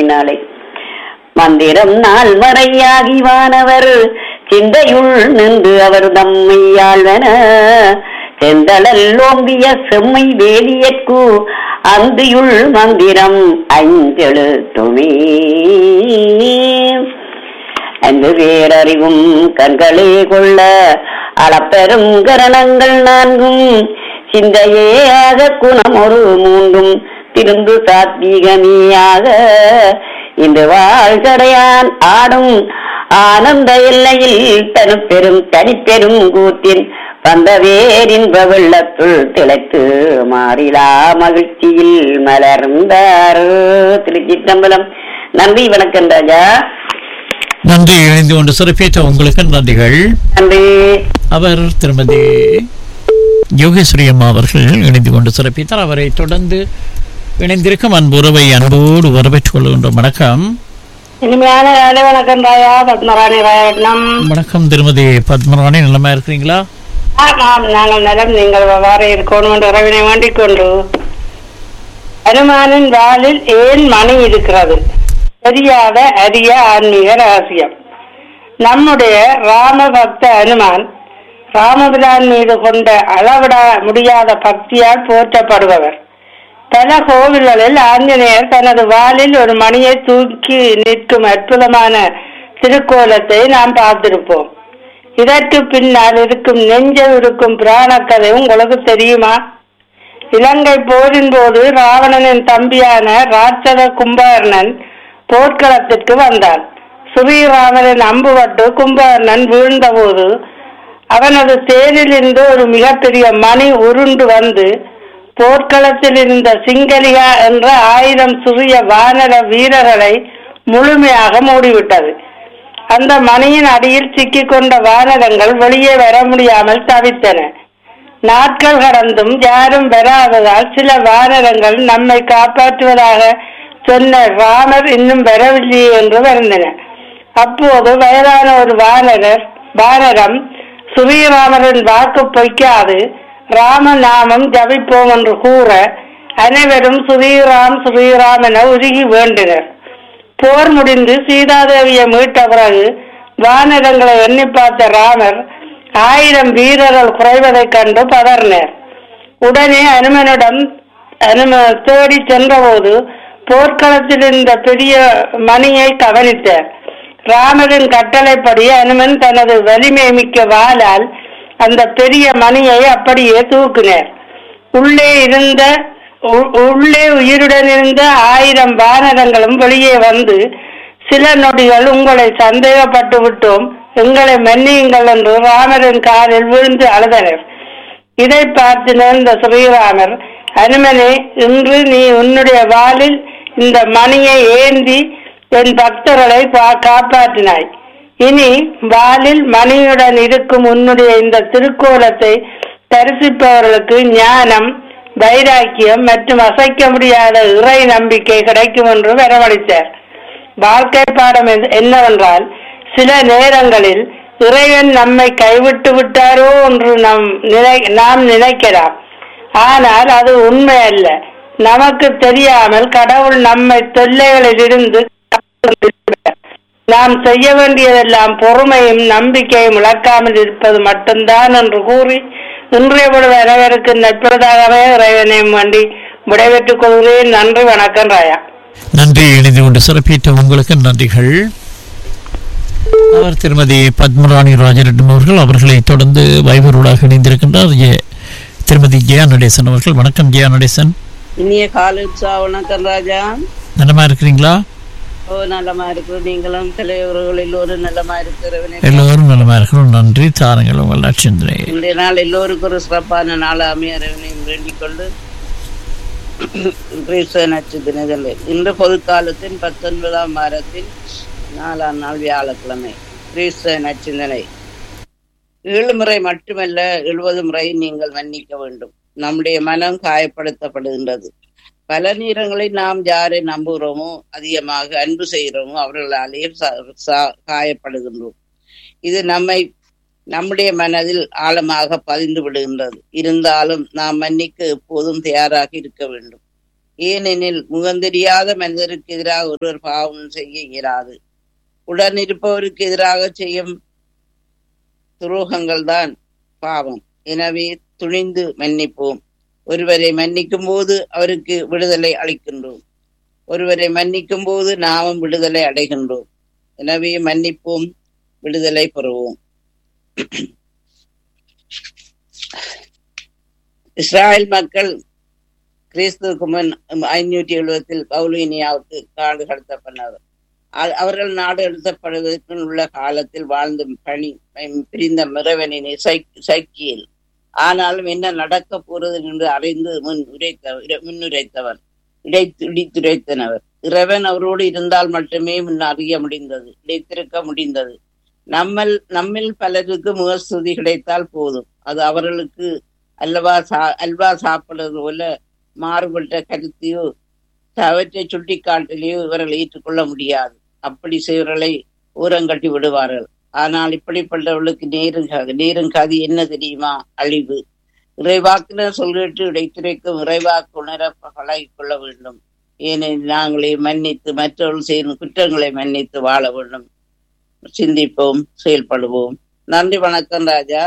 நாளை மந்திரம் நாள் மறையாகி வானவர் சிந்தையுள் நின்று அவர் தம்மை ஆழ்வன செந்தளல் ஓம்பிய செம்மை வேதியற்கு அந்தியுள் மந்திரம் ஐந்தெழுத்துமே அன்பு பேரறிவும் கண்களே கொள்ள அளப்பெரும் கரணங்கள் நான்கும் சிந்தையே ஆக குணம் ஒரு மூன்றும் திருந்து சாத்வீகமேயாக இந்த வாழ்கடையான் ஆடும் ஆனந்த எல்லையில் தனு பெரும் தனிப்பெரும் கூத்தின் வந்தவேரின்ப வெள்ளத்துள் திளைத்து மாறிலா மகிழ்ச்சியில் மலர்ந்தார் திருச்சிற்றம்பலம் நன்றி வணக்கம் ராஜா நன்றி இணைந்து கொண்டு சிறப்பேற்ற உங்களுக்கு நன்றிகள் நன்றி அவர் திருமதி யோகேஸ்வரி அம்மா அவர்கள் இணைந்து கொண்டு சிறப்பித்தார் அவரை தொடர்ந்து இணைந்திருக்கும் அன்புறவை அன்போடு வரவேற்றுக் கொள்கின்றோம் வணக்கம் இனிமையான வேலை வணக்கம் ராயா பத்மராணி ராயட்னம் வணக்கம் திருமதி பத்மராணி நலமா இருக்கிறீங்களா ஆமாம் நாங்கள் நலம் நீங்கள் வார இருக்கணும் என்று இறைவனை வேண்டிக் கொண்டு அனுமானின் வாளில் ஏன் மணி இருக்கிறது தெரியாத அரிய ஆன்மீக ரகசியம் நம்முடைய ராம பக்த அனுமான் ராமபிரான் மீது கொண்ட அளவிட முடியாத பக்தியால் போற்றப்படுபவர் பல கோவில்களில் ஆஞ்சநேயர் தனது வாளில் ஒரு மணியை தூக்கி நிற்கும் அற்புதமான திருக்கோலத்தை நாம் பார்த்திருப்போம் இதற்கு பின்னால் இருக்கும் நெஞ்ச இருக்கும் புராண கதை உங்களுக்கு தெரியுமா இலங்கை போரின் போது ராவணனின் தம்பியான ராட்சத கும்பகர்ணன் போர்க்களத்திற்கு வந்தான் சுரீராமனின் அம்புபட்டு கும்பகர்ணன் வீழ்ந்தபோது அவனது தேரிலிருந்து ஒரு மிகப்பெரிய மணி உருண்டு வந்து போர்க்களத்தில் இருந்த சிங்கலிகா என்ற ஆயிரம் சிறிய வானர வீரர்களை முழுமையாக மூடிவிட்டது அந்த மணியின் அடியில் சிக்கிக் கொண்ட வானரங்கள் வெளியே வர முடியாமல் தவித்தன நாட்கள் கடந்தும் யாரும் வராததால் சில வானரங்கள் நம்மை காப்பாற்றுவதாக சொன்ன ராமர் இன்னும் வரவில்லையே என்று வருந்தன அப்போது வயதான ஒரு வானரர் வானரம் சுரீராமரின் வாக்கு பொய்க்காது ராமநாமம் ஜபிப்போம் என்று கூற அனைவரும் சுரீராம் சுரீராம் என உருகி வேண்டினர் போர் முடிந்து சீதாதேவியை மீட்ட பிறகு வானரங்களை எண்ணி பார்த்த ராமர் ஆயிரம் வீரர்கள் குறைவதைக் கண்டு பதறினர் உடனே அனுமனிடம் அனும தேடி சென்றபோது போர்க்களத்தில் இருந்த பெரிய மணியை கவனித்தார் ராமரின் கட்டளைப்படி அனுமன் தனது வலிமை மிக்க வாளால் அந்த பெரிய மணியை அப்படியே தூக்கினார் உள்ளே இருந்த உ- உள்ளே உயிருடன் இருந்த ஆயிரம் வானரங்களும் வெளியே வந்து சில நொடிகள் உங்களை சந்தேகப்பட்டு விட்டோம் எங்களை மன்னியுங்கள் என்று ராமரின் காலில் விழுந்து அழுதனர் இதை பார்த்து நேர்ந்த ஸ்ரீராமர் அனுமனே இன்று நீ உன்னுடைய வாளில் இந்த மணியை ஏந்தி என் பக்தர்களை பா- காப்பாற்றினாய் இனி வாளில் மணியுடன் இருக்கும் உன்னுடைய இந்த திருக்கோலத்தை தரிசிப்பவர்களுக்கு ஞானம் வைராக்கியம் மற்றும் அசைக்க முடியாத இறை நம்பிக்கை கிடைக்கும் என்று வரவழைத்தார் வாழ்க்கை பாடம் எது- என்னவென்றால் சில நேரங்களில் இறைவன் நம்மை கைவிட்டு விட்டாரோ என்று நம் நினை நாம் நினைக்கலாம் ஆனால் அது உண்மை அல்ல நமக்கு தெரியாமல் கடவுள் நம்மை தொல்லைகளில் இருந்து நாம் செய்ய வேண்டியதெல்லாம் பொறுமையும் நம்பிக்கையும் இழக்காமல் இருப்பது மட்டும்தான் என்று கூறி இன்றைய பொழுது அனைவருக்கு நட்புறதாகவே இறைவனையும் வேண்டி விடைபெற்றுக் கொள்கிறேன் நன்றி வணக்கம் ராயா நன்றி இணைந்து கொண்டு சிறப்பித்த உங்களுக்கு நன்றிகள் அவர் திருமதி பத்மராணி ராஜரெட்டும் அவர்கள் அவர்களை தொடர்ந்து வைபரோடாக இணைந்திருக்கின்றார் ஜெ- திருமதி ஜெயா நடேசன் அவர்கள் வணக்கம் ஜெயா நடேசன் இனிய காலை உற்சா வணக்கம் ராஜா நலமா இருக்கிறீங்களா ஓ நலமா இருக்கு நீங்களும் தலைவர்கள் எல்லோரும் நலமா இருக்கிறவனே எல்லோரும் நலமா இருக்கிறோம் நன்றி தாருங்கள் உங்கள் லட்சந்திரே இன்றைய நாள் எல்லோருக்கும் ஒரு சிறப்பான நாள் அமையறவனையும் வேண்டிக் கொண்டு கிறிஸ்தவ நட்சத்திரங்கள் இன்று பொதுக்காலத்தின் பத்தொன்பதாம் வாரத்தின் நாலாம் நாள் வியாழக்கிழமை கிறிஸ்தவ நச்சிந்தனை ஏழு முறை மட்டுமல்ல எழுபது முறை நீங்கள் மன்னிக்க வேண்டும் நம்முடைய மனம் காயப்படுத்தப்படுகின்றது பல நேரங்களில் நாம் யாரை நம்புகிறோமோ அதிகமாக அன்பு செய்கிறோமோ அவர்களாலேயே ச- ச- காயப்படுகின்றோம் இது நம்மை நம்முடைய மனதில் ஆழமாக பதிந்து விடுகின்றது இருந்தாலும் நாம் மன்னிக்க எப்போதும் தயாராக இருக்க வேண்டும் ஏனெனில் முகந்தெரியாத மனிதருக்கு எதிராக ஒருவர் பாவம் செய்ய இயலாது உடன் இருப்பவருக்கு எதிராக செய்யும் துரோகங்கள் தான் பாவம் எனவே துணிந்து மன்னிப்போம் ஒருவரை மன்னிக்கும் போது அவருக்கு விடுதலை அளிக்கின்றோம் ஒருவரை மன்னிக்கும் போது நாமும் விடுதலை அடைகின்றோம் எனவே மன்னிப்போம் விடுதலை பெறுவோம் இஸ்ராயல் மக்கள் கிறிஸ்துவுக்கு முன் ஐநூற்றி எழுபத்தில் பவுலினியாவுக்கு காடு கடத்தப்பட்டனர் அ- அவர்கள் நாடு எழுத்தப்படுவதற்கு உள்ள காலத்தில் வாழ்ந்த பணி பிரிந்த மிரவனின் இசை சைக்கியில் ஆனாலும் என்ன நடக்க போறது என்று அறிந்து முன் உரைத்த முன்னுரைத்தவர் இடை இடித்துரைத்தனவர் இறைவன் அவரோடு இருந்தால் மட்டுமே முன் அறிய முடிந்தது இடைத்திருக்க முடிந்தது நம்மள் நம்மில் பலருக்கு முகஸ்துதி கிடைத்தால் போதும் அது அவர்களுக்கு அல்வா சா அல்வா சாப்பிடுறது போல மாறுபட்ட கருத்தையோ அவற்றை சுட்டி காட்டலையோ இவர்கள் ஏற்றுக்கொள்ள முடியாது அப்படி செய்வர்களை ஊரங்கட்டி விடுவார்கள் ஆனால் இப்படிப்பட்டவர்களுக்கு நேரும் க- நேரும் கதி என்ன தெரியுமா அழிவு இறைவாக்கினர் சொல்லிட்டு இடைத்துரைக்கும் இறைவாக்கு உணர பழகிக் கொள்ள வேண்டும் ஏனெனில் நாங்களே மன்னித்து மற்றவர்கள் செய்யும் குற்றங்களை மன்னித்து வாழ வேண்டும் சிந்திப்போம் செயல்படுவோம் நன்றி வணக்கம் ராஜா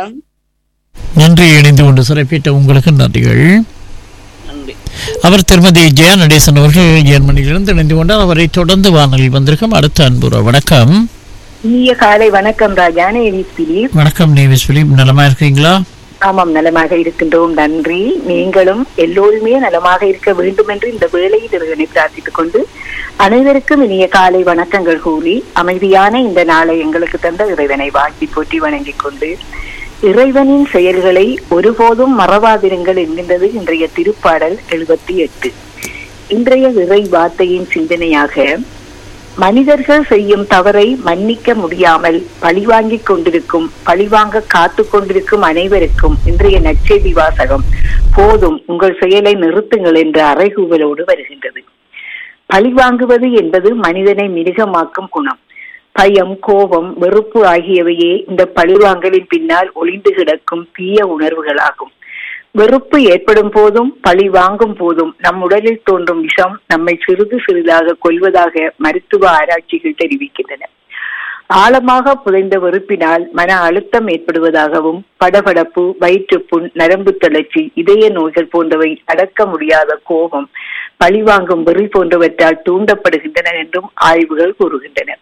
நன்றி இணைந்து கொண்டு சிறப்பித்த உங்களுக்கு நன்றிகள் நன்றி அவர் திருமதி ஜெயா நடேசன் அவர்கள் ஜெர்மனியிலிருந்து இணைந்து கொண்டார் அவரை தொடர்ந்து வானொலியில் வந்திருக்கும் அடுத்த அன்புற வணக்கம் இனிய காலை வணக்கம் ராஜா நேவி பிலிப் வணக்கம் நேவிஸ் பிலிப் நலமா இருக்கீங்களா ஆமாம் நலமாக இருக்கின்றோம் நன்றி நீங்களும் எல்லோருமே நலமாக இருக்க வேண்டும் என்று இந்த வேளையில் இறைவனை பிரார்த்தித்துக் கொண்டு அனைவருக்கும் இனிய காலை வணக்கங்கள் கூறி அமைதியான இந்த நாளை எங்களுக்கு தந்த இறைவனை வாழ்த்தி போற்றி வணங்கிக் கொண்டு இறைவனின் செயல்களை ஒருபோதும் மறவாதிருங்கள் என்கின்றது இன்றைய திருப்பாடல் எழுபத்தி எட்டு இன்றைய இறை வார்த்தையின் சிந்தனையாக மனிதர்கள் செய்யும் தவறை மன்னிக்க முடியாமல் பழிவாங்கிக் கொண்டிருக்கும் பழிவாங்க காத்து கொண்டிருக்கும் அனைவருக்கும் இன்றைய நற்செய்தி வாசகம் போதும் உங்கள் செயலை நிறுத்துங்கள் என்ற அறைகூவலோடு வருகின்றது பழிவாங்குவது என்பது மனிதனை மிருகமாக்கும் குணம் பயம் கோபம் வெறுப்பு ஆகியவையே இந்த பழிவாங்கலின் பின்னால் ஒளிந்து கிடக்கும் தீய உணர்வுகளாகும் வெறுப்பு ஏற்படும் போதும் பழி வாங்கும் போதும் நம் உடலில் தோன்றும் விஷம் நம்மை சிறிது சிறிதாக கொல்வதாக மருத்துவ ஆராய்ச்சிகள் தெரிவிக்கின்றன ஆழமாக புதைந்த வெறுப்பினால் மன அழுத்தம் ஏற்படுவதாகவும் படபடப்பு வயிற்றுப்புண் நரம்பு தளர்ச்சி இதய நோய்கள் போன்றவை அடக்க முடியாத கோபம் பழிவாங்கும் வெறி போன்றவற்றால் தூண்டப்படுகின்றன என்றும் ஆய்வுகள் கூறுகின்றன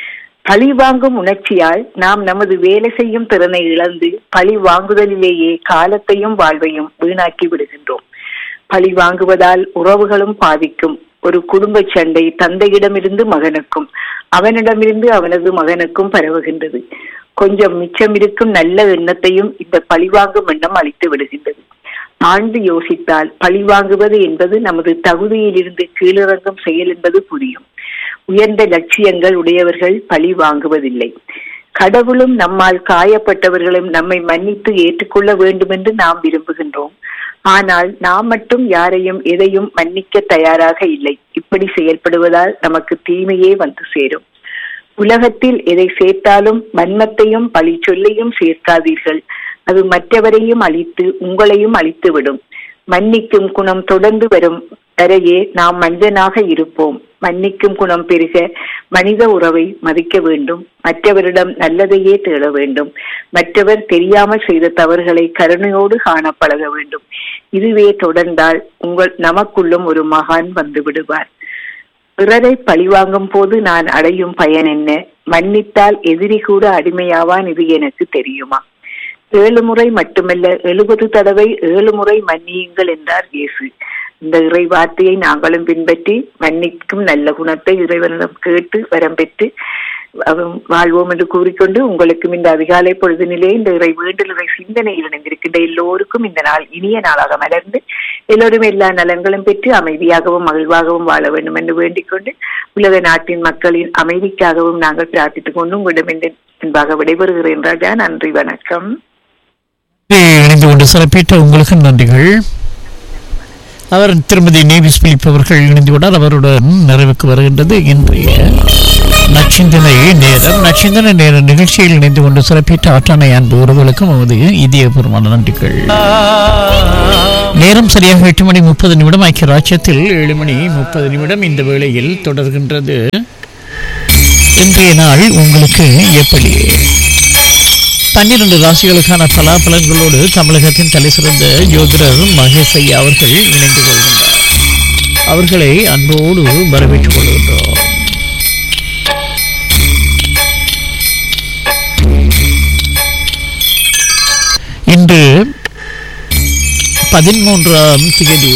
பழி வாங்கும் உணர்ச்சியால் நாம் நமது வேலை செய்யும் திறனை இழந்து பழி வாங்குதலிலேயே காலத்தையும் வாழ்வையும் வீணாக்கி விடுகின்றோம் பழி வாங்குவதால் உறவுகளும் பாதிக்கும் ஒரு குடும்ப சண்டை தந்தையிடமிருந்து மகனுக்கும் அவனிடமிருந்து அவனது மகனுக்கும் பரவுகின்றது கொஞ்சம் மிச்சம் இருக்கும் நல்ல எண்ணத்தையும் இந்த பழிவாங்கும் எண்ணம் அளித்து விடுகின்றது ஆழ்ந்து யோசித்தால் பழிவாங்குவது என்பது நமது தகுதியிலிருந்து கீழிறங்கும் செயல் என்பது புரியும் உயர்ந்த லட்சியங்கள் உடையவர்கள் பழி வாங்குவதில்லை கடவுளும் நம்மால் காயப்பட்டவர்களும் நம்மை மன்னித்து ஏற்றுக்கொள்ள வேண்டும் என்று நாம் விரும்புகின்றோம் ஆனால் நாம் மட்டும் யாரையும் எதையும் மன்னிக்க தயாராக இல்லை இப்படி செயல்படுவதால் நமக்கு தீமையே வந்து சேரும் உலகத்தில் எதை சேர்த்தாலும் வன்மத்தையும் பழி சொல்லையும் சேர்க்காதீர்கள் அது மற்றவரையும் அழித்து உங்களையும் அழித்துவிடும் மன்னிக்கும் குணம் தொடர்ந்து வரும் வரையே நாம் மனிதனாக இருப்போம் மன்னிக்கும் குணம் பெருக மனித உறவை மதிக்க வேண்டும் மற்றவரிடம் நல்லதையே தேட வேண்டும் மற்றவர் தெரியாமல் செய்த தவறுகளை கருணையோடு காண பழக வேண்டும் இதுவே தொடர்ந்தால் உங்கள் நமக்குள்ளும் ஒரு மகான் வந்து விடுவார் பிறரை பழிவாங்கும் போது நான் அடையும் பயன் என்ன மன்னித்தால் எதிரி கூட அடிமையாவான் இது எனக்கு தெரியுமா ஏழு முறை மட்டுமல்ல எழுபது தடவை ஏழு முறை மன்னியுங்கள் என்றார் இயேசு இந்த இறை வார்த்தையை நாங்களும் பின்பற்றி மன்னிக்கும் நல்ல குணத்தை இறைவனிடம் கேட்டு வரம் பெற்று அவ- வாழ்வோம் என்று கூறிக்கொண்டு உங்களுக்கும் இந்த அதிகாலை பொழுதினிலே இந்த இறை வேண்டல் இறை சிந்தனையில் இணைந்திருக்கின்ற எல்லோருக்கும் இந்த நாள் இனிய நாளாக மலர்ந்து எல்லோரும் எல்லா நலன்களும் பெற்று அமைதியாகவும் மகிழ்வாகவும் வாழ வேண்டும் என்று வேண்டிக் கொண்டு உலக நாட்டின் மக்களின் அமைதிக்காகவும் நாங்கள் பிரார்த்தித்துக் கொண்டு உங்களிடம் இந்த அன்பாக விடைபெறுகிறேன் ராஜா நன்றி வணக்கம் இணைந்து கொண்டு சிறப்பித்த உங்களுக்கு நன்றிகள் அவர் திருமதி நேவிஸ் பிலிப் அவர்கள் இணைந்து கொண்டார் அவருடன் நிறைவுக்கு வருகின்றது இன்றைய நச்சிந்தனை நேரம் நச்சிந்தனை நேர நிகழ்ச்சியில் இணைந்து கொண்டு சிறப்பித்த ஆற்றானை அன்பு உறவுகளுக்கும் நமது இதயபூர்வமான நன்றிகள் நேரம் சரியாக எட்டு மணி முப்பது நிமிடம் ஐக்கிய ராஜ்யத்தில் ஏழு மணி முப்பது நிமிடம் இந்த வேளையில் தொடர்கின்றது இன்றைய நாள் உங்களுக்கு எப்படி பன்னிரண்டு ராசிகளுக்கான பலாபலன்களோடு தமிழகத்தின் தலை சிறந்த ஜோதிடர் மகேஷ் ஐயா அவர்கள் இணைந்து கொள்கின்றார் அவர்களை அன்போடு வரவேற்றுக் கொள்கின்றோம் இன்று பதிமூன்றாம் தேதி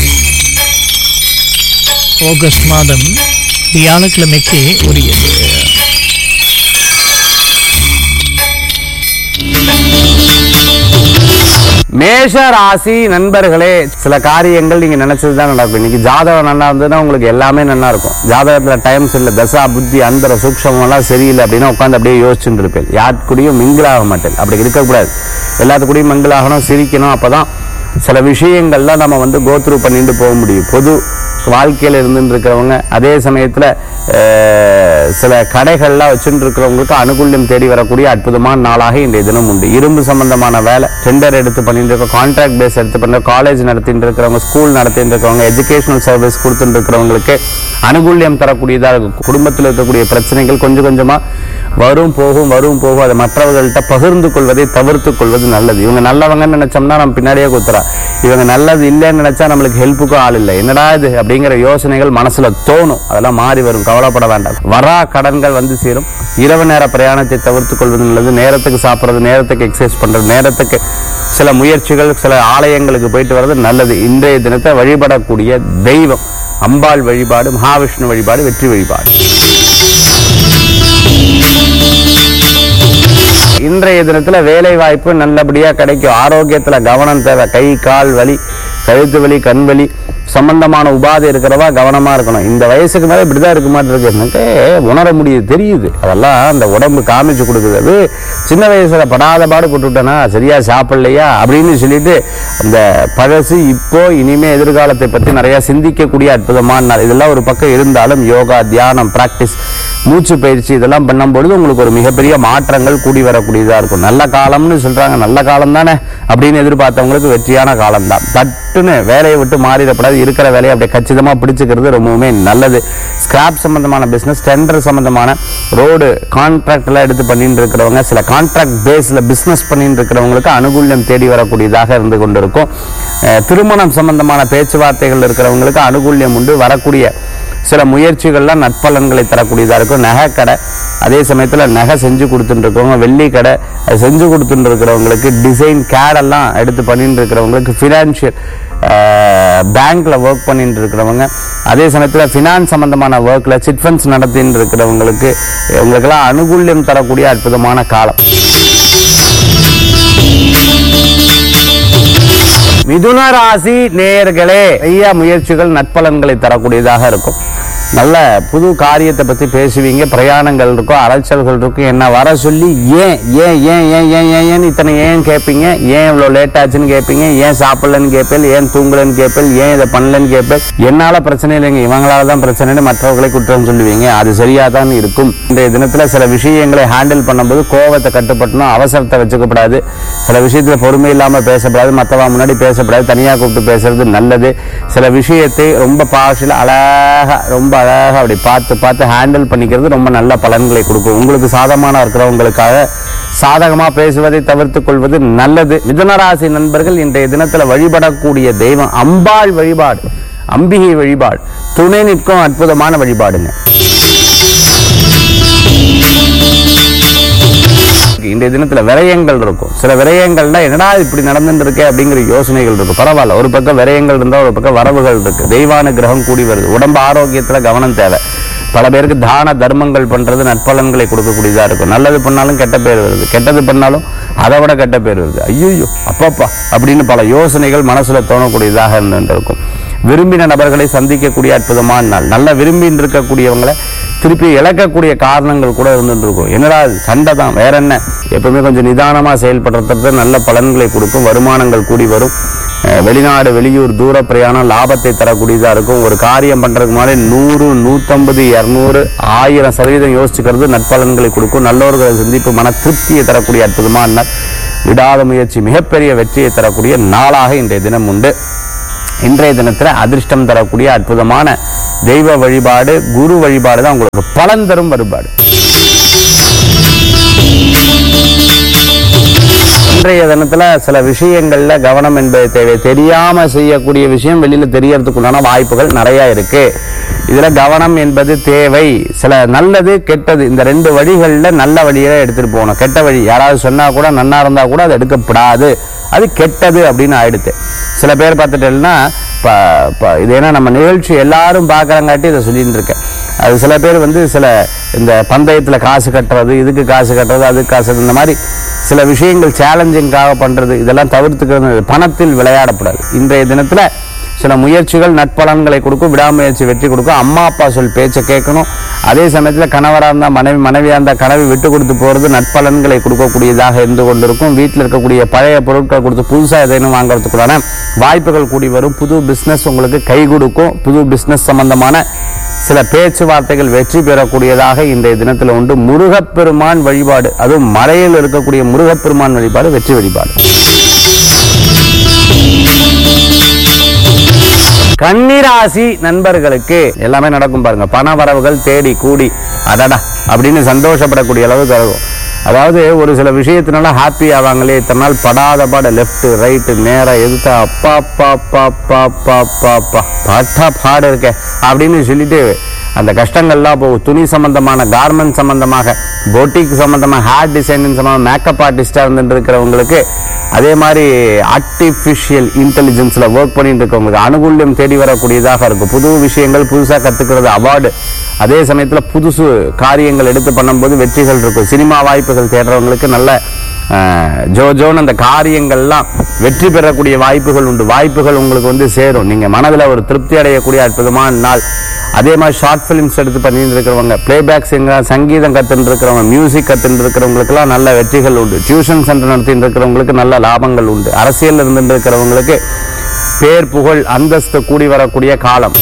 ஆகஸ்ட் மாதம் வியாழக்கிழமைக்கு உரியது மேஷ ராசி நண்பர்களே சில காரியங்கள் நீங்க நினைச்சது தான் நடக்கும் இன்னைக்கு ஜாதகம் நல்லா இருந்ததுன்னா உங்களுக்கு எல்லாமே நல்லா இருக்கும் ஜாதகத்துல டைம்ஸ் இல்லை தசா புத்தி அந்தர சூக்ஷமம் எல்லாம் சரியில்லை அப்படின்னா உட்காந்து அப்படியே யோசிச்சுட்டு இருப்பேன் யார் கூடயும் மிங்கிள் ஆக மாட்டேன் அப்படி இருக்கக்கூடாது எல்லாத்து கூடயும் மிங்கிள் ஆகணும் சிரிக்கணும் அப்பதான் சில விஷயங்கள்லாம் நம்ம வந்து கோத்ரூ பண்ணிட்டு போக முடியும் பொது வாழ்க்கையில் இருந்துட்டு இருக்கிறவங்க அதே சமயத்தில் சில கடைகள்லாம் வச்சுட்டு இருக்கிறவங்களுக்கு அனுகூல்யம் தேடி வரக்கூடிய அற்புதமான நாளாக இன்றைய தினம் உண்டு இரும்பு சம்பந்தமான வேலை டெண்டர் எடுத்து பண்ணிட்டு இருக்கோம் கான்ட்ராக்ட் பேஸ் எடுத்து பண்ணுற காலேஜ் நடத்திட்டு இருக்கிறவங்க ஸ்கூல் நடத்திட்டு இருக்கிறவங்க எஜுகேஷனல் சர்வீஸ் கொடுத்துட்டு இருக்கிறவங்களுக்கு அனுகூல்யம் தரக்கூடியதாக இருக்கும் குடும்பத்தில் இருக்கக்கூடிய பிரச்சனைகள் கொஞ்சம் கொஞ்சமாக வரும் போகும் வரும் போகும் அதை மற்றவர்கள்ட்ட பகிர்ந்து கொள்வதை தவிர்த்து கொள்வது நல்லது இவங்க நல்லவங்கன்னு நினைச்சோம்னா நம்ம பின்னாடியே குத்துறா இவங்க நல்லது இல்லைன்னு நினைச்சா நம்மளுக்கு ஹெல்ப்புக்கும் ஆள் இல்லை என்னடா இது அப்படிங்கிற யோசனைகள் மனசுல தோணும் அதெல்லாம் மாறி வரும் கவலைப்பட வேண்டாம் வரா கடன்கள் வந்து சேரும் இரவு நேர பிரயாணத்தை தவிர்த்து கொள்வது நல்லது நேரத்துக்கு சாப்பிட்றது நேரத்துக்கு எக்ஸசைஸ் பண்றது நேரத்துக்கு சில முயற்சிகள் சில ஆலயங்களுக்கு போயிட்டு வர்றது நல்லது இன்றைய தினத்தை வழிபடக்கூடிய தெய்வம் அம்பாள் வழிபாடு மகாவிஷ்ணு வழிபாடு வெற்றி வழிபாடு இன்றைய தினத்துல வேலை வாய்ப்பு நல்லபடியா கிடைக்கும் ஆரோக்கியத்துல கவனம் தேவை கை கால் வலி கழுத்து வலி கண் வலி சம்பந்தமான உபாதை இருக்கிறவா கவனமா இருக்கணும் இந்த வயசுக்கு மேல இப்படிதான் இருக்க மாட்டிருக்கு எனக்கு உணர முடியுது தெரியுது அதெல்லாம் அந்த உடம்பு காமிச்சு கொடுக்குது அது சின்ன வயசுல படாத பாடு போட்டுவிட்டேனா சரியா சாப்பிடலையா அப்படின்னு சொல்லிட்டு அந்த பழசு இப்போ இனிமே எதிர்காலத்தை பத்தி நிறைய சிந்திக்கக்கூடிய அற்புதமான நாள் இதெல்லாம் ஒரு பக்கம் இருந்தாலும் யோகா தியானம் பிராக்டிஸ் மூச்சு பயிற்சி இதெல்லாம் பண்ணும்பொழுது உங்களுக்கு ஒரு மிகப்பெரிய மாற்றங்கள் கூடி வரக்கூடியதா இருக்கும் நல்ல காலம்னு சொல்றாங்க நல்ல காலம் தானே அப்படின்னு எதிர்பார்த்தவங்களுக்கு வெற்றியான காலம் தான் தட்டுன்னு வேலையை விட்டு மாறிடக்கூடாது இருக்கிற வேலையை அப்படியே கச்சிதமா பிடிச்சுக்கிறது ரொம்பவுமே நல்லது ஸ்கிராப் சம்பந்தமான பிசினஸ் டெண்டர் சம்பந்தமான ரோடு கான்ட்ராக்ட் எல்லாம் எடுத்து பண்ணிட்டு இருக்கிறவங்க சில கான்ட்ராக்ட் பேஸ்ல பிசினஸ் பண்ணிட்டு இருக்கிறவங்களுக்கு அனுகூல்யம் தேடி வரக்கூடியதாக இருந்து கொண்டிருக்கும் அஹ் திருமணம் சம்பந்தமான பேச்சுவார்த்தைகள் இருக்கிறவங்களுக்கு அனுகூல்யம் உண்டு வரக்கூடிய சில முயற்சிகள்லாம் நட்பலன்களை தரக்கூடியதாக இருக்கும் நகை கடை அதே சமயத்தில் நகை செஞ்சு கொடுத்துட்டு இருக்கவங்க வெள்ளி கடை அது செஞ்சு கொடுத்துட்டு இருக்கிறவங்களுக்கு டிசைன் கேடெல்லாம் எடுத்து பண்ணிட்டு இருக்கிறவங்களுக்கு ஃபினான்ஷியல் பேங்க்ல ஒர்க் பண்ணிட்டு இருக்கிறவங்க அதே சமயத்தில் ஃபினான்ஸ் சம்பந்தமான ஒர்க்ல சிட் ஃபண்ட்ஸ் நடத்திட்டு இருக்கிறவங்களுக்கு உங்களுக்கெல்லாம் அனுகூல்யம் தரக்கூடிய அற்புதமான காலம் மிதுன ராசி நேயர்களே நிறைய முயற்சிகள் நட்பலன்களை தரக்கூடியதாக இருக்கும் நல்ல புது காரியத்தை பத்தி பேசுவீங்க பிரயாணங்கள் இருக்கும் அலைச்சல்கள் இருக்கும் என்ன வர சொல்லி ஏன் ஏன் ஏன் ஏன் ஏன் ஏன் ஏன் இத்தனை ஏன் கேட்பீங்க ஏன் இவ்வளோ லேட் ஆச்சுன்னு கேட்பீங்க ஏன் சாப்பிடலன்னு கேட்பேன் ஏன் தூங்கலன்னு கேட்பேன் ஏன் இதை பண்ணலன்னு கேட்பேன் என்னால பிரச்சனை இல்லைங்க இவங்களால தான் பிரச்சனைன்னு மற்றவர்களை குற்றம் சொல்லுவீங்க அது சரியா தான் இருக்கும் இன்றைய தினத்துல சில விஷயங்களை ஹேண்டில் பண்ணும்போது கோவத்தை கட்டுப்பட்டணும் அவசரத்தை வச்சுக்கப்படாது சில விஷயத்துல பொறுமை இல்லாம பேசப்படாது மற்றவங்க முன்னாடி பேசப்படாது தனியா கூப்பிட்டு பேசுறது நல்லது சில விஷயத்தை ரொம்ப பாஷில் அழகா ரொம்ப அழகா அப்படி பார்த்து பார்த்து ஹேண்டில் பண்ணிக்கிறது ரொம்ப நல்ல பலன்களை கொடுக்கும் உங்களுக்கு சாதகமான இருக்கிறவங்களுக்காக சாதகமா பேசுவதை தவிர்த்துக் கொள்வது நல்லது மிதுனராசி நண்பர்கள் இன்றைய தினத்துல வழிபடக்கூடிய தெய்வம் அம்பாள் வழிபாடு அம்பிகை வழிபாடு துணை நிற்கும் அற்புதமான வழிபாடுங்க இன்றைய தினத்துல விரயங்கள் இருக்கும் சில விரயங்கள்ல என்னடா இப்படி நடந்துட்டு இருக்கே அப்படிங்கிற யோசனைகள் இருக்கும் பரவாயில்ல ஒரு பக்கம் விரயங்கள் இருந்தா ஒரு பக்கம் வரவுகள் இருக்கு தெய்வான கிரகம் கூடி வருது உடம்பு ஆரோக்கியத்துல கவனம் தேவை பல பேருக்கு தான தர்மங்கள் பண்றது நற்பலன்களை கொடுக்கக்கூடியதா இருக்கும் நல்லது பண்ணாலும் கெட்ட பேர் வருது கெட்டது பண்ணாலும் அதை விட கெட்ட பேர் வருது ஐயோ அப்பப்பா அப்படின்னு பல யோசனைகள் மனசுல தோணக்கூடியதாக இருந்துட்டு இருக்கும் விரும்பின நபர்களை சந்திக்கக்கூடிய அற்புதமான நாள் நல்ல விரும்பின்னு இருக்கக்கூடியவங்களை திருப்பி இழக்கக்கூடிய காரணங்கள் கூட இருந்துட்டு இருக்கும் என்னடா இது? சண்டை தான் வேற என்ன எப்பவுமே கொஞ்சம் நிதானமா செயல்படுறது நல்ல பலன்களை கொடுக்கும் வருமானங்கள் கூடி வரும் அஹ், வெளிநாடு வெளியூர் தூர பிரயாணம் லாபத்தை தரக்கூடியதா இருக்கும் ஒரு காரியம் பண்றதுக்கு முன்னாடி நூறு நூத்தம்பது இருநூறு ஆயிரம் சதவீதம் யோசிச்சுக்கிறது நற்பலன்களை கொடுக்கும் நல்லவர்களை சந்திப்பு மன திருப்தியை தரக்கூடிய அற்புதமான நாள் விடாத முயற்சி மிகப்பெரிய வெற்றியை தரக்கூடிய நாளாக இன்றைய தினம் உண்டு இன்றைய தினத்துல அதிர்ஷ்டம் தரக்கூடிய அற்புதமான தெய்வ வழிபாடு குரு வழிபாடு தான் உங்களுக்கு பலன் தரும் வழிபாடு இன்றைய தினத்துல சில விஷயங்கள்ல கவனம் என்பது தேவை தெரியாம செய்யக்கூடிய விஷயம் வெளியில தெரியறதுக்குண்டான வாய்ப்புகள் நிறைய இருக்கு இதுல கவனம் என்பது தேவை சில நல்லது கெட்டது இந்த ரெண்டு வழிகள்ல நல்ல வழியை எடுத்துட்டு போகணும் கெட்ட வழி யாராவது சொன்னா கூட நன்னா இருந்தா கூட அது எடுக்கப்படாது அது கெட்டது அப்படின்னு ஆயிடுது சில பேர் பார்த்துட்டேன்னா இப்போ இப்போ இது ஏன்னா நம்ம நிகழ்ச்சி எல்லாரும் பார்க்குறங்காட்டி இதை சொல்லிட்டு இருக்கேன் அது சில பேர் வந்து சில இந்த பந்தயத்தில் காசு கட்டுறது இதுக்கு காசு கட்டுறது அதுக்கு காசு இந்த மாதிரி சில விஷயங்கள் சேலஞ்சிங்காக பண்ணுறது இதெல்லாம் தவிர்த்துக்கிறது பணத்தில் விளையாடக்கூடாது இன்றைய தினத்தில் சில முயற்சிகள் நட்பலன்களை கொடுக்கும் விடாமுயற்சி வெற்றி கொடுக்கும் அம்மா அப்பா சொல் பேச்சை கேட்கணும் அதே சமயத்தில் கணவராக இருந்தால் மனைவி மனைவியாக இருந்தால் கனவை விட்டு கொடுத்து போகிறது நட்பலன்களை கொடுக்கக்கூடியதாக இருந்து கொண்டிருக்கும் வீட்டில் இருக்கக்கூடிய பழைய பொருட்களை கொடுத்து புதுசாக எதையும் வாங்குறதுக்குள்ளான வாய்ப்புகள் கூடி வரும் புது பிஸ்னஸ் உங்களுக்கு கை கொடுக்கும் புது பிஸ்னஸ் சம்பந்தமான சில பேச்சுவார்த்தைகள் வெற்றி பெறக்கூடியதாக இன்றைய தினத்தில் உண்டு முருகப்பெருமான் வழிபாடு அதுவும் மலையில் இருக்கக்கூடிய முருகப்பெருமான் வழிபாடு வெற்றி வழிபாடு கன்னிராசி நண்பர்களுக்கு எல்லாமே நடக்கும் பாருங்க பண வரவுகள் தேடி கூடி அடடா அப்படின்னு சந்தோஷப்படக்கூடிய அளவுக்கு இருக்கும் அதாவது ஒரு சில விஷயத்தினால ஹாப்பி ஆவாங்களே இத்தனை நாள் படாத பாட லெஃப்ட் ரைட்டு நேரா எதுத்தா அப்பா அப்பா அப்பா அப்பா அப்பா அப்பா அப்பா பாட்டா பாடு இருக்க அப்படின்னு சொல்லிட்டு அந்த கஷ்டங்கள்லாம் போகும் துணி சம்பந்தமான கார்மெண்ட் சம்பந்தமாக பொட்டிக் சம்பந்தமாக ஹேர் டிசைனிங் சம்பந்தமாக மேக்கப் ஆர்டிஸ்டாக இருந்துட்டு இருக்கிறவங்களுக்கு அதே மாதிரி ஆர்டிஃபிஷியல் இன்டெலிஜென்ஸில் ஒர்க் பண்ணிட்டு இருக்கவங்களுக்கு அனுகூல்யம் தேடி வரக்கூடியதாக இருக்கும் புது விஷயங்கள் புதுசாக கற்றுக்கிறது அவார்டு அதே சமயத்தில் புதுசு காரியங்கள் எடுத்து பண்ணும்போது வெற்றிகள் இருக்கும் சினிமா வாய்ப்புகள் தேடுறவங்களுக்கு நல்ல அஹ், ஜோ ஜோன்னு அந்த காரியங்கள்லாம் வெற்றி பெறக்கூடிய வாய்ப்புகள் உண்டு வாய்ப்புகள் உங்களுக்கு வந்து சேரும் நீங்கள் மனதில் ஒரு திருப்தி அடையக்கூடிய அற்புதமான நாள் அதே மாதிரி ஷார்ட் ஃபிலிம்ஸ் எடுத்து பண்ணிட்டு இருக்கிறவங்க பிளேபேக் சிங்கர் சங்கீதம் கற்றுட்டு இருக்கிறவங்க மியூசிக் கற்றுட்டு இருக்கிறவங்களுக்குலாம் நல்ல வெற்றிகள் உண்டு டியூஷன் சென்டர் நடத்திட்டு இருக்கிறவங்களுக்கு நல்ல லாபங்கள் உண்டு அரசியல் இருந்துட்டு இருக்கிறவங்களுக்கு பேர் புகழ் அந்தஸ்து கூடி வரக்கூடிய காலம்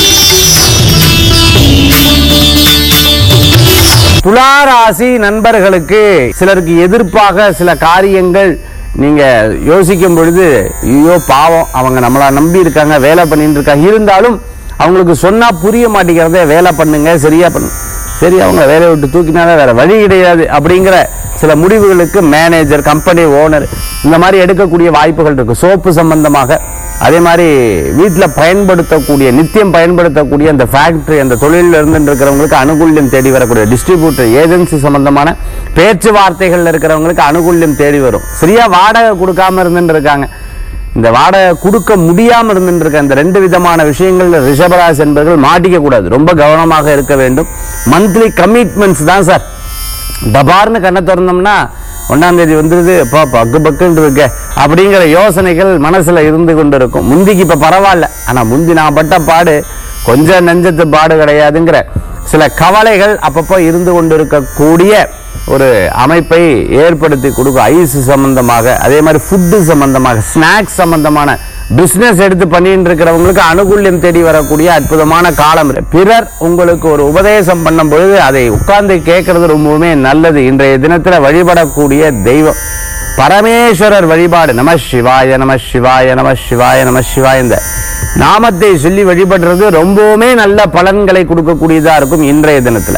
துளாராசி நண்பர்களுக்கு சிலருக்கு எதிர்ப்பாக சில காரியங்கள் நீங்க யோசிக்கும் பொழுது ஐயோ பாவம் அவங்க நம்மள நம்பி இருக்காங்க வேலை பண்ணிட்டு இருக்காங்க இருந்தாலும் அவங்களுக்கு சொன்னா புரிய மாட்டேங்கிறதே வேலை பண்ணுங்க சரியா பண்ணு சரி அவங்க வேலையை விட்டு தூக்கினாலே வேற வழி கிடையாது அப்படிங்கிற சில முடிவுகளுக்கு மேனேஜர் கம்பெனி ஓனர் இந்த மாதிரி எடுக்கக்கூடிய வாய்ப்புகள் இருக்கு சோப்பு சம்பந்தமாக அதே மாதிரி வீட்டில் பயன்படுத்தக்கூடிய நித்தியம் பயன்படுத்தக்கூடிய அந்த ஃபேக்டரி அந்த தொழிலில் இருந்து இருக்கிறவங்களுக்கு அனுகூல்யம் தேடி வரக்கூடிய டிஸ்ட்ரிபியூட்டர் ஏஜென்சி சம்பந்தமான பேச்சுவார்த்தைகள்ல இருக்கிறவங்களுக்கு அனுகூல்யம் தேடி வரும் சரியா வாடகை கொடுக்காம இருந்துட்டு இருக்காங்க இந்த வாடகை கொடுக்க முடியாம இருந்துட்டு இருக்க இந்த ரெண்டு விதமான விஷயங்கள்ல ரிஷபராசி என்பவர்கள் மாட்டிக்க கூடாது ரொம்ப கவனமாக இருக்க வேண்டும் மந்த்லி கமிட்மெண்ட்ஸ் தான் சார் டபார்னு கண்ணை திறந்தோம்னா ஒன்றாம் தேதி வந்துருது அப்பா பக்கு பக்குன்னு இருக்க அப்படிங்கிற யோசனைகள் மனசுல இருந்து கொண்டு இருக்கும் முந்திக்கு இப்ப பரவாயில்ல ஆனா முந்தி நான் பட்ட பாடு கொஞ்சம் நெஞ்சத்து பாடு கிடையாதுங்கிற சில கவலைகள் அப்பப்போ இருந்து கொண்டு இருக்கக்கூடிய ஒரு அமைப்பை ஏற்படுத்தி கொடுக்கும் ஐஸ் சம்பந்தமாக அதே மாதிரி ஃபுட்டு சம்பந்தமாக ஸ்நாக்ஸ் சம்பந்தமான பிசினஸ் எடுத்து பண்ணிட்டு இருக்கிறவங்களுக்கு அனுகூல்யம் தேடி வரக்கூடிய அற்புதமான காலம் இது. பிறர் உங்களுக்கு ஒரு உபதேசம் பண்ணும் பொழுது அதை உட்கார்ந்து கேட்கறது ரொம்பவுமே நல்லது இன்றைய தினத்துல வழிபடக்கூடிய தெய்வம் பரமேஸ்வரர் வழிபாடு நம சிவாய நம சிவாய நம சிவாய நம சிவாய இந்த நாமத்தை சொல்லி வழிபடுறது ரொம்பவுமே நல்ல பலன்களை கொடுக்கக்கூடியதா இருக்கும் இன்றைய தினத்துல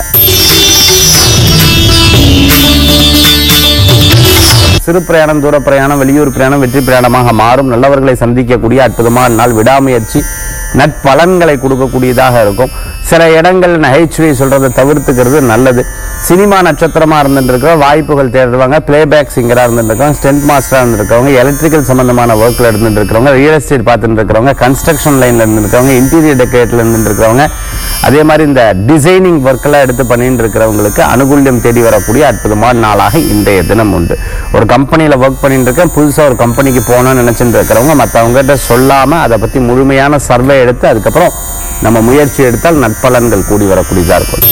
சிறு பிரயாணம் தூர பிரயாணம் வெளியூர் பிரயாணம் வெற்றி பிரயாணமாக மாறும் நல்லவர்களை சந்திக்கக்கூடிய அற்புதமான நாள் விடாமுயற்சி நட்பலன்களை கொடுக்கக்கூடியதாக இருக்கும் சில இடங்கள் நகைச்சுவை சொல்றதை தவிர்த்துக்கிறது நல்லது சினிமா நட்சத்திரமா இருந்துட்டு இருக்கிற வாய்ப்புகள் தேடுவாங்க பிளேபேக் சிங்கரா இருந்துட்டு இருக்கவங்க ஸ்டென்ட் மாஸ்டரா இருந்திருக்கவங்க எலக்ட்ரிக்கல் சம்பந்தமான ஒர்க்ல இருந்துட்டு இருக்கிறவங்க ரியல் எஸ்டேட் பார்த்துட்டு இருக்கிறவங்க கன்ஸ்ட்ரக்ஷன் லைன்ல இருந்து இருக்கிறவங்க இன்டீரியர் டெக்கரேட்ல இருந்து இருக்கிறவங்க அதே மாதிரி இந்த டிசைனிங் ஒர்க்கெல்லாம் எடுத்து பண்ணிட்டு இருக்கிறவங்களுக்கு அனுகூல்யம் தேடி வரக்கூடிய அற்புதமான நாளாக இன்றைய தினம் உண்டு ஒரு கம்பெனியில் ஒர்க் பண்ணிட்டு இருக்கேன் புதுசாக ஒரு கம்பெனிக்கு போகணும்னு நினைச்சிட்டு இருக்கிறவங்க மற்றவங்ககிட்ட சொல்லாமல் அதை பற்றி முழுமையான சர்வே எடுத்து அதுக்கப்புறம் நம்ம முயற்சி எடுத்தால் நட்பலன்கள் கூடி வரக்கூடியதாக இருக்கும்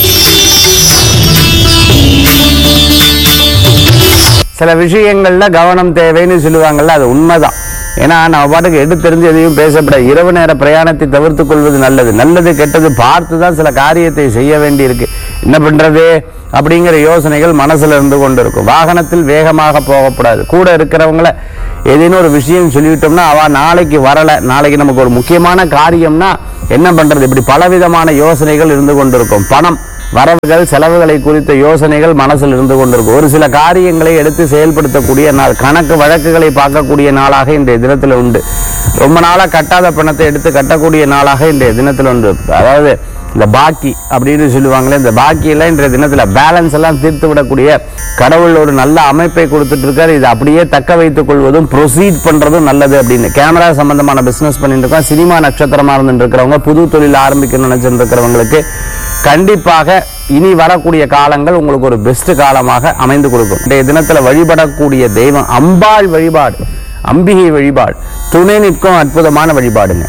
சில விஷயங்கள்ல கவனம் தேவைன்னு சொல்லுவாங்கல்ல அது உண்மைதான் ஏன்னா நம்ம பாட்டுக்கு எடுத்தெறிஞ்சு எதையும் பேசப்படாது இரவு நேர பிரயாணத்தை தவிர்த்து கொள்வது நல்லது நல்லது கெட்டது பார்த்து தான் சில காரியத்தை செய்ய வேண்டியிருக்கு என்ன பண்றது அப்படிங்கிற யோசனைகள் மனசுல இருந்து கொண்டு இருக்கும் வாகனத்தில் வேகமாக போகக்கூடாது கூட இருக்கிறவங்கள ஏதேனும் ஒரு விஷயம் சொல்லிவிட்டோம்னா அவ நாளைக்கு வரல நாளைக்கு நமக்கு ஒரு முக்கியமான காரியம்னா என்ன பண்றது இப்படி பலவிதமான யோசனைகள் இருந்து கொண்டிருக்கும் பணம் வரவுகள் செலவுகளை குறித்த யோசனைகள் மனசில் இருந்து கொண்டிருக்கும் ஒரு சில காரியங்களை எடுத்து செயல்படுத்தக்கூடிய நாள் கணக்கு வழக்குகளை பார்க்கக்கூடிய நாளாக இன்றைய தினத்தில் உண்டு ரொம்ப நாளா கட்டாத பணத்தை எடுத்து கட்டக்கூடிய நாளாக இன்றைய தினத்தில் உண்டு அதாவது இந்த பாக்கி அப்படின்னு சொல்லுவாங்களே இந்த பாக்கியெல்லாம் இன்றைய தினத்துல பேலன்ஸ் எல்லாம் தீர்த்து விடக்கூடிய கடவுள் ஒரு நல்ல அமைப்பை கொடுத்துட்டு இருக்காரு இதை அப்படியே தக்க வைத்துக் கொள்வதும் ப்ரொசீட் பண்றதும் நல்லது அப்படின்னு கேமரா சம்பந்தமான பிசினஸ் பண்ணிட்டு இருக்கோம் சினிமா நட்சத்திரமா இருந்துட்டு இருக்கிறவங்க புது தொழில் ஆரம்பிக்கணும்னு நினைச்சிட்டு இருக்கிறவங்களுக்கு கண்டிப்பாக இனி வரக்கூடிய காலங்கள் உங்களுக்கு ஒரு பெஸ்ட் காலமாக அமைந்து கொடுக்கும் இன்றைய தினத்துல வழிபடக்கூடிய தெய்வம் அம்பாள் வழிபாடு அம்பிகை வழிபாடு துணை நிற்கும் அற்புதமான வழிபாடுங்க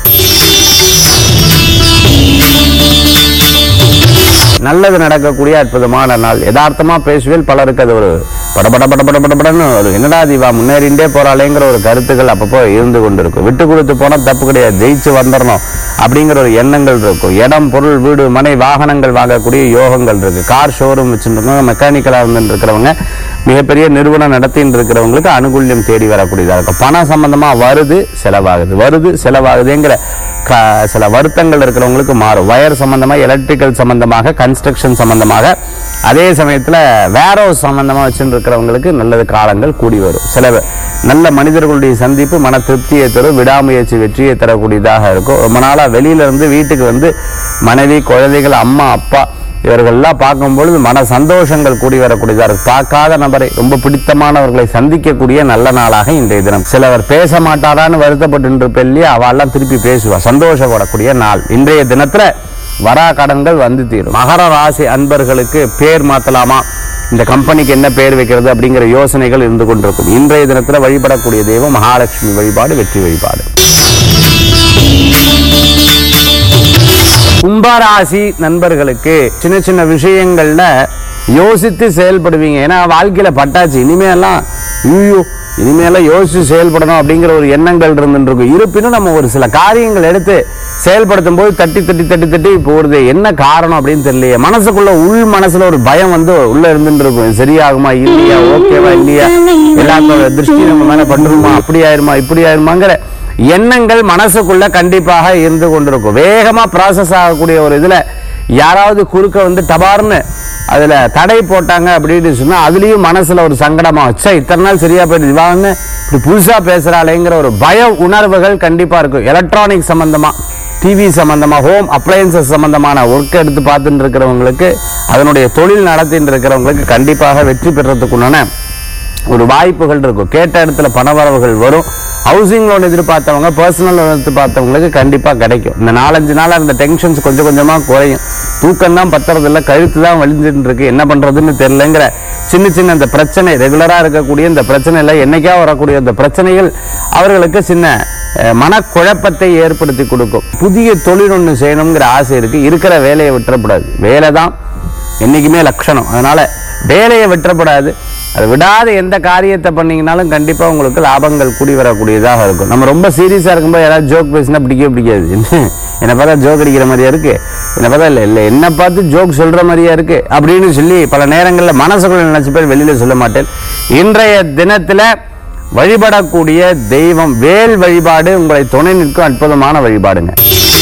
நல்லது நடக்கக்கூடிய அற்புதமான நாள் யதார்த்தமா பேசுவேல் பலருக்கு அது ஒரு படபட படபட படபடன்னு ஒரு என்னடா தீவா முன்னேறிண்டே போறாளேங்கிற ஒரு கருத்துக்கள் அப்பப்போ இருந்து கொண்டிருக்கும் விட்டு கொடுத்து போனா தப்பு கிடையாது ஜெயிச்சு வந்துடணும் அப்படிங்கிற ஒரு எண்ணங்கள் இருக்கும் இடம் பொருள் வீடு மனை வாகனங்கள் வாங்கக்கூடிய யோகங்கள் இருக்கு கார் ஷோரூம் வச்சுருக்கவங்க மெக்கானிக்கலா இருந்துட்டு இருக்கிறவங்க மிகப்பெரிய நிறுவனம் நடத்திட்டு இருக்கிறவங்களுக்கு அனுகூல்யம் தேடி வரக்கூடியதா இருக்கும் பணம் சம்பந்தமா வருது செலவாகுது வருது செலவாகுதுங்கிற க- சில வருத்தங்கள் இருக்கிறவங்களுக்கு மாறும் வயர் சம்பந்தமா எலக்ட்ரிக்கல் சம்பந்தமாக கன்ஸ்ட்ரக்ஷன் சம்பந்தமாக அதே சமயத்துல வேரோஸ் சம்பந்தமா வச்சுட்டு இருக்கிறவங்களுக்கு நல்லது காலங்கள் கூடி வரும் சில பேர் நல்ல மனிதர்களுடைய சந்திப்பு மன திருப்தியை தரும் விடாமுயற்சி வெற்றியை தரக்கூடியதாக இருக்கும் ரொம்ப நாளா வெளியில இருந்து வீட்டுக்கு வந்து மனைவி குழந்தைகள் அம்மா அப்பா இவர்கள்லாம் பார்க்கும்பொழுது மன சந்தோஷங்கள் கூடி வரக்கூடியதா இருக்கு பார்க்காத நபரை ரொம்ப பிடித்தமானவர்களை சந்திக்கக்கூடிய நல்ல நாளாக இன்றைய தினம் சிலவர் பேச மாட்டாரான்னு வருத்தப்பட்டு இருப்பேன் இல்லையா அவெல்லாம் திருப்பி பேசுவா சந்தோஷப்படக்கூடிய நாள் இன்றைய தினத்துல வரா கடன்கள் வந்து தீரும் மகர ராசி அன்பர்களுக்கு பேர் மாத்தலாமா இந்த கம்பெனிக்கு என்ன பேர் வைக்கிறது அப்படிங்கிற யோசனைகள் இருந்து கொண்டிருக்கும் இன்றைய தினத்துல வழிபடக்கூடிய தெய்வம் மகாலட்சுமி வழிபாடு வெற்றி வழிபாடு கும்பராசி நண்பர்களுக்கு சின்ன சின்ன விஷயங்கள்ல யோசித்து செயல்படுவீங்க ஏன்னா வாழ்க்கையில பட்டாச்சு இனிமேலாம் ஐயோ இனிமேலாம் யோசிச்சு செயல்படணும் அப்படிங்கிற ஒரு எண்ணங்கள் இருந்துட்டு இருக்கும் இருப்பினும் நம்ம ஒரு சில காரியங்கள் எடுத்து செயல்படுத்தும் போது தட்டி தட்டி தட்டி தட்டி போறது என்ன காரணம் அப்படின்னு தெரியலையே மனசுக்குள்ள உள் மனசுல ஒரு பயம் வந்து உள்ள இருந்துட்டு இருக்கும் இது சரியாகுமா இல்லையா ஓகேவா இல்லையா எல்லாத்தோட திருஷ்டி நம்ம மேல பண்ணுமா அப்படி ஆயிருமா இப்படி ஆயிருமாங்கிற எண்ணங்கள் மனசுக்குள்ள கண்டிப்பாக இருந்து கொண்டிருக்கும் வேகமா ப்ராசஸ் ஆகக்கூடிய ஒரு இதுல யாராவது குறுக்க வந்து டபார்னு அதுல தடை போட்டாங்க அப்படின்னு சொன்னா அதுலயும் மனசுல ஒரு சங்கடமா வச்சா இத்தனை நாள் சரியா போயிடுது இவா வந்து இப்படி புதுசா பேசுறாளேங்கிற ஒரு பய உணர்வுகள் கண்டிப்பா இருக்கும் எலக்ட்ரானிக் சம்பந்தமா டிவி சம்பந்தமா ஹோம் அப்ளையன்சஸ் சம்பந்தமான ஒர்க் எடுத்து பார்த்துட்டு இருக்கிறவங்களுக்கு அதனுடைய தொழில் நடத்திட்டு இருக்கிறவங்களுக்கு கண்டிப்பாக வெற்றி பெறத்துக்குண்டான ஒரு வாய்ப்புகள் இருக்கும் கேட்ட இடத்துல பணவரவுகள் வரும் ஹவுசிங் லோன் எதிர்பார்த்தவங்க பர்சனல் லோன் எதிர்பார்த்தவங்களுக்கு கண்டிப்பா கிடைக்கும் இந்த நாலஞ்சு நாளா இந்த டென்ஷன்ஸ் கொஞ்சம் கொஞ்சமா குறையும் தூக்கம் தான் பத்துறது இல்ல கழுத்து தான் வலிஞ்சுட்டு இருக்கு என்ன பண்றதுன்னு தெரியலங்கிற சின்ன சின்ன இந்த பிரச்சனை ரெகுலரா இருக்கக்கூடிய இந்த பிரச்சனையில என்னைக்கா வரக்கூடிய இந்த பிரச்சனைகள் அவர்களுக்கு சின்ன அஹ், மனக்குழப்பத்தை ஏற்படுத்தி கொடுக்கும் புதிய தொழில் ஒன்று செய்யணுங்கிற ஆசை இருக்கு இருக்கிற வேலையை விட்டுறக்கூடாது வேலை தான் என்னைக்குமே லட்சணம் அதனால வேலையை விட்டுறப்படாது அதை விடாத எந்த காரியத்தை பண்ணீங்கனாலும் கண்டிப்பா உங்களுக்கு லாபங்கள் கூடி வரக்கூடியதாக இருக்கும் நம்ம ரொம்ப சீரியஸா இருக்கும்போது யாராவது ஜோக் பேசினா பிடிக்கவே பிடிக்காது என்னை பார்த்தா ஜோக் அடிக்கிற மாதிரியா இருக்கு என்னை பார்த்தா இல்லை இல்லை என்ன பார்த்து ஜோக் சொல்ற மாதிரியா இருக்கு அப்படின்னு சொல்லி பல நேரங்களில் மனசுக்குள்ள நினைச்ச பேர் வெளியில சொல்ல மாட்டேன் இன்றைய தினத்துல வழிபடக்கூடிய தெய்வம் வேல் வழிபாடு உங்களை துணை நிற்கும் அற்புதமான வழிபாடுங்க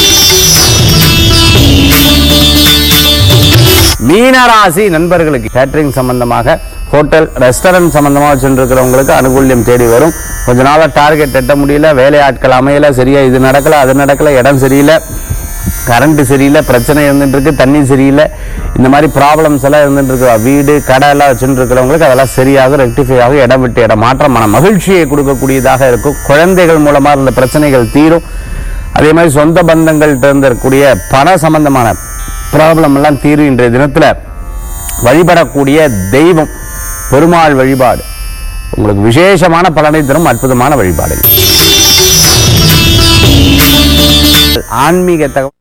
மீனராசி நண்பர்களுக்கு கேட்டரிங் சம்பந்தமாக ஹோட்டல் ரெஸ்டாரண்ட் சம்பந்தமா வச்சுருக்கிறவங்களுக்கு அனுகூல்யம் தேடி வரும் கொஞ்ச நாளா டார்கெட் எட்ட முடியல வேலையாட்கள் அமையல சரியா இது நடக்கல அது நடக்கல இடம் சரியில்லை கரண்ட் சரியில்லை பிரச்சனை இருந்துட்டு இருக்கு தண்ணி சரியில்லை இந்த மாதிரி ப்ராப்ளம்ஸ் எல்லாம் இருந்துட்டு இருக்கு வீடு கடை எல்லாம் வச்சுட்டு இருக்கிறவங்களுக்கு அதெல்லாம் சரியாக ரெக்டிஃபை ஆகும் இடம் விட்டு இடம் மாற்றம் மன மகிழ்ச்சியை கொடுக்கக்கூடியதாக இருக்கும் குழந்தைகள் மூலமா இருந்த பிரச்சனைகள் தீரும் அதே மாதிரி சொந்த பந்தங்கள்கிட்ட இருந்திருக்கக்கூடிய பண சம்பந்தமான ப்ராப்ளம் எல்லாம் தீரும் இன்றைய தினத்துல வழிபடக்கூடிய தெய்வம் பெருமாள் வழிபாடு உங்களுக்கு விசேஷமான பலனை தரும் அற்புதமான வழிபாடு ஆன்மீக தகவல்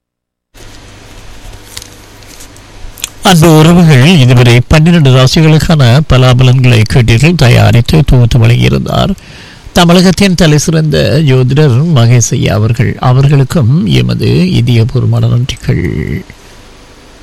அன்பு உறவுகள் இதுவரை பன்னிரண்டு ராசிகளுக்கான பலாபலன்களை கேட்டீர்கள் தயாரித்து தொகுத்து வழங்கியிருந்தார் தமிழகத்தின் தலை சிறந்த ஜோதிடர் மகேஷ் ஐயா அவர்கள் அவர்களுக்கும் எமது இதயபூர்வமான நன்றிகள்